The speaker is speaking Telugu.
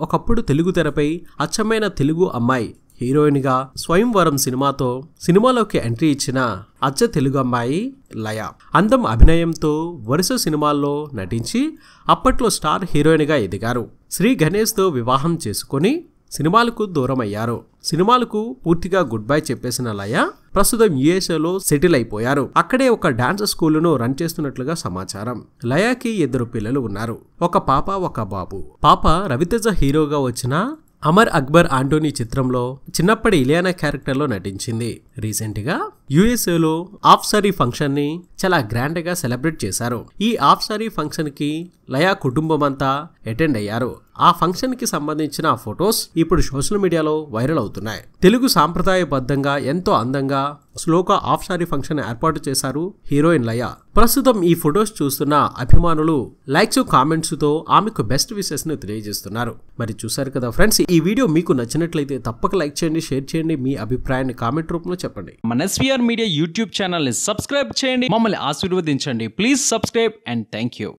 ఒకప్పుడు తెలుగు తెరపై అచ్చమైన తెలుగు అమ్మాయి హీరోయిన్గా స్వయంవరం సినిమాతో సినిమాలోకి ఎంట్రీ ఇచ్చిన అచ్చ తెలుగు అమ్మాయి లయ అందం అభినయంతో వరుస సినిమాల్లో నటించి అప్పట్లో స్టార్ హీరోయిన్గా ఎదిగారు శ్రీ గణేష్తో వివాహం చేసుకొని సినిమాలకు దూరమయ్యారు సినిమాలకు పూర్తిగా గుడ్ బై చెప్పేసిన లయ ప్రస్తుతం యుఎస్ఏలో సెటిల్ అయిపోయారు అక్కడే ఒక డాన్స్ స్కూలును రన్ చేస్తున్నట్లుగా సమాచారం లయాకి ఇద్దరు పిల్లలు ఉన్నారు ఒక పాప ఒక బాబు పాప రవితేజ హీరోగా వచ్చిన అమర్ అక్బర్ ఆంటోనీ చిత్రంలో చిన్నప్పటి ఇలియానా క్యారెక్టర్లో నటించింది రీసెంట్గా యుఎస్ఏలో ఆఫ్ సారీ ఫంక్షన్ ని చాలా గ్రాండ్ గా సెలబ్రేట్ చేశారు ఈ ఆఫ్ సారీ ఫంక్షన్ కి లయా కుటుంబం అంతా అటెండ్ అయ్యారు ఆ ఫంక్షన్ కి సంబంధించిన ఫొటోస్ ఇప్పుడు సోషల్ మీడియాలో వైరల్ అవుతున్నాయి తెలుగు సాంప్రదాయబద్ధంగా ఎంతో అందంగా స్లోగా ఆఫ్ సారీ ఫంక్షన్ ఏర్పాటు చేశారు హీరోయిన్ లయ ప్రస్తుతం ఈ ఫొటోస్ చూస్తున్న అభిమానులు లైక్స్ కామెంట్స్ తో ఆమెకు బెస్ట్ విషెస్ ను తెలియజేస్తున్నారు మరి చూసారు కదా ఫ్రెండ్స్ ఈ వీడియో మీకు నచ్చినట్లయితే తప్పక లైక్ చేయండి షేర్ చేయండి మీ అభిప్రాయాన్ని కామెంట్ రూపంలో చెప్పండి మన ఎస్వీఆర్ మీడియా యూట్యూబ్ ఛానల్ని సబ్స్క్రైబ్ చేయండి మమ్మల్ని ఆశీర్వదించండి please subscribe and thank you